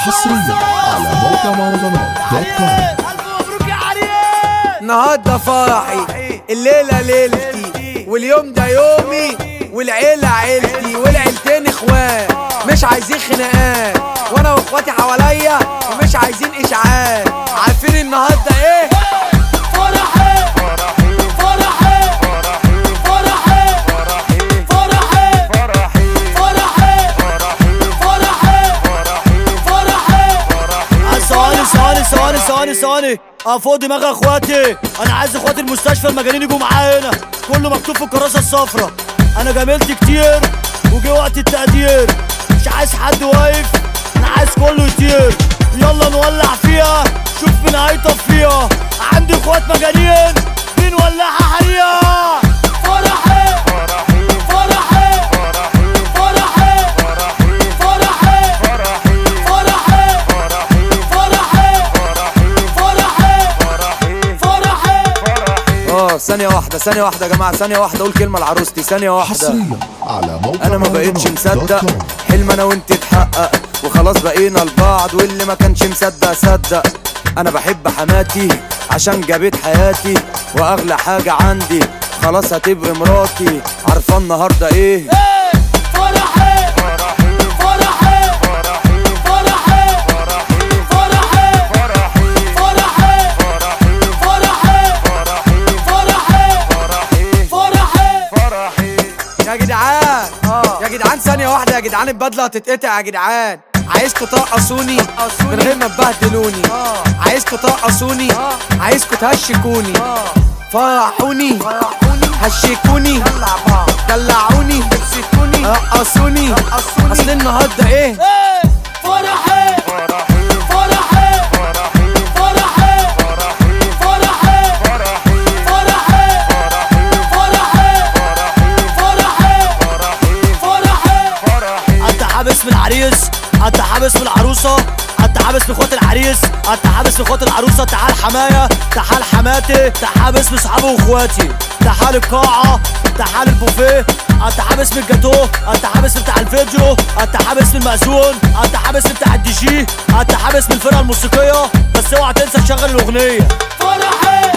حصريا على موقع مهرجانات دوت كوم الف مبروك يا عريس النهارده فرحي الليله ليلتي واليوم ده يومي والعيله عيلتي والعيلتين اخوات مش عايزين خناقات وانا واخواتي حواليا ومش عايزين اشاعات عارفين النهارده ايه فرحي فرحي فرحي فرحي فرحي فرحي ثواني ثواني ثواني ثواني ثواني افوق دماغ اخواتي انا عايز اخواتي المستشفى المجانين يجوا معايا هنا كله مكتوب في الكراسه الصفراء انا جاملت كتير وجه وقت التقدير مش عايز حد واقف انا عايز كله يطير يلا نولع فيها شوف مين هيطف فيها عندي اخوات مجانين مين ولعها حريقه فرحي فرحي فرحي فرحي فرحي فرحي فرحي اه ثانيه واحده ثانيه واحده يا جماعه ثانيه واحده اقول كلمه لعروستي ثانيه واحده حصريا على موقع انا ما بقتش مهرجانات دوت مصدق كوم. حلم انا وانت اتحقق وخلاص بقينا لبعض واللي ما كانش مصدق صدق انا بحب حماتي عشان جابت حياتي واغلى حاجة عندي خلاص هتبقى مراتي عارفة النهاردة ايه فرحي فرحي فرحي فرحي فرحي فرحي فرحي يا جدعان يا جدعان ثانية واحدة يا جدعان البدلة هتتقطع يا جدعان عايزكوا ترقصوني من غير ما تبهدلوني عايزكوا ترقصوني عايزكوا تهشكوني فرحوني هشكوني دلعوني رقصوني اصل النهارده ايه فرحي فرحي فرحي فرحي فرحي فرحي انت حابس من العريس انت حابس من العروسه انت حابس من اخوات العريس انت حابس من اخوات العروسه تعال حمايه تعال حماتي انت حابس من صحابي واخواتي تعال القاعه تعال البوفيه انت حابس من الجاتوه انت حابس من بتاع الفيديو انت حابس من المأذون انت حابس من بتاع الدي جي انت حابس من الفرقه الموسيقيه بس اوعى تنسى تشغل الاغنيه فرحي